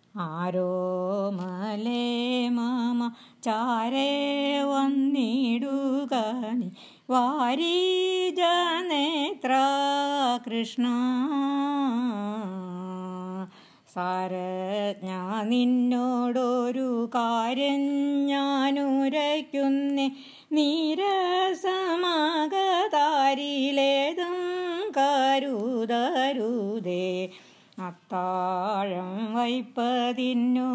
ആരോ മലേ mama ചാരേ വന്നിടുക നീ വാരീജനേത്ര കൃഷ്ണ സാരജ്ഞ നിന്നോടൊരു കാര്യം ഞാനുരയ്ക്കുന്നേ നീരസമകതാരിലേതും കരുതരുതേ അത്താഴം വൈപ്പതിന്നു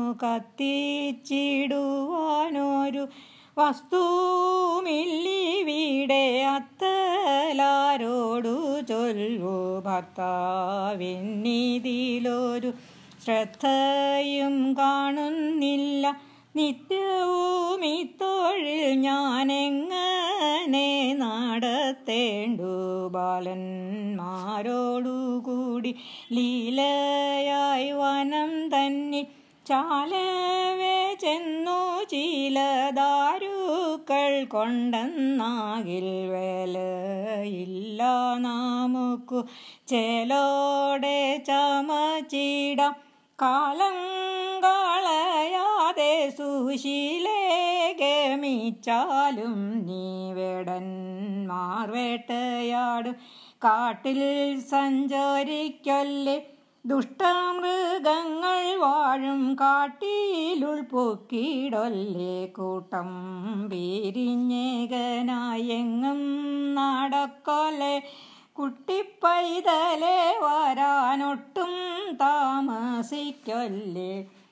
കത്തിച്ചിടുവാനൊരു വസ്തുമില്ലിവിടെ അത്തലാരോടു ചൊല്ലു ഭർത്താവിന്നിതിലൊരു ശ്രദ്ധയും കാണുന്നില്ല നിത്യവും ഇത്തൊഴിൽ ഞാനെങ്ങനെ നടത്തേണ്ടു ബാലന്മാരോടുകൂടി ലീലയായി വനം തന്നെ ചാലവേ ചെന്നു ചില ദാരുക്കൾ കൊണ്ടെന്നാകിൽ വേലയില്ല നമുക്കു ചേലോടെ ചമച്ചിടാം കാലം കളയാതെ സുശീലേ ഗമിച്ചാലും നീ വേടന്മാർ വേട്ടയാടും കാട്ടിൽ സഞ്ചരിക്കൊല്ലേ ദുഷ്ടമൃഗങ്ങൾ വാഴും കാട്ടിലുൾ പൊക്കിടൊല്ലേ കൂട്ടം പിരിഞ്ഞേകനായെങ്ങും നടക്കൊല്ലേ കുട്ടിപ്പൈതലെ വരാനൊട്ടും താമസിക്കൊല്ലേ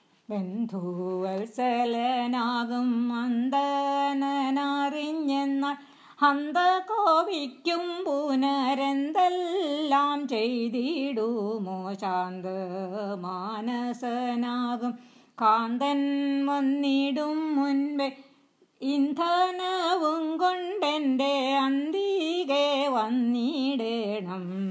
ബന്ധുവത്സലനാകും അന്തനറിഞ്ഞെന്നാൽ ഹന്ത കോപിക്കും പുനരെന്തെല്ലാം ചെയ്തിടുമോ ശാന്ത മാനസനാകും കാന്തൻ വന്നിടും മുൻപേ ഇന്ധനവും കൊണ്ടെൻ്റെ അന്തികെ വന്നിടണം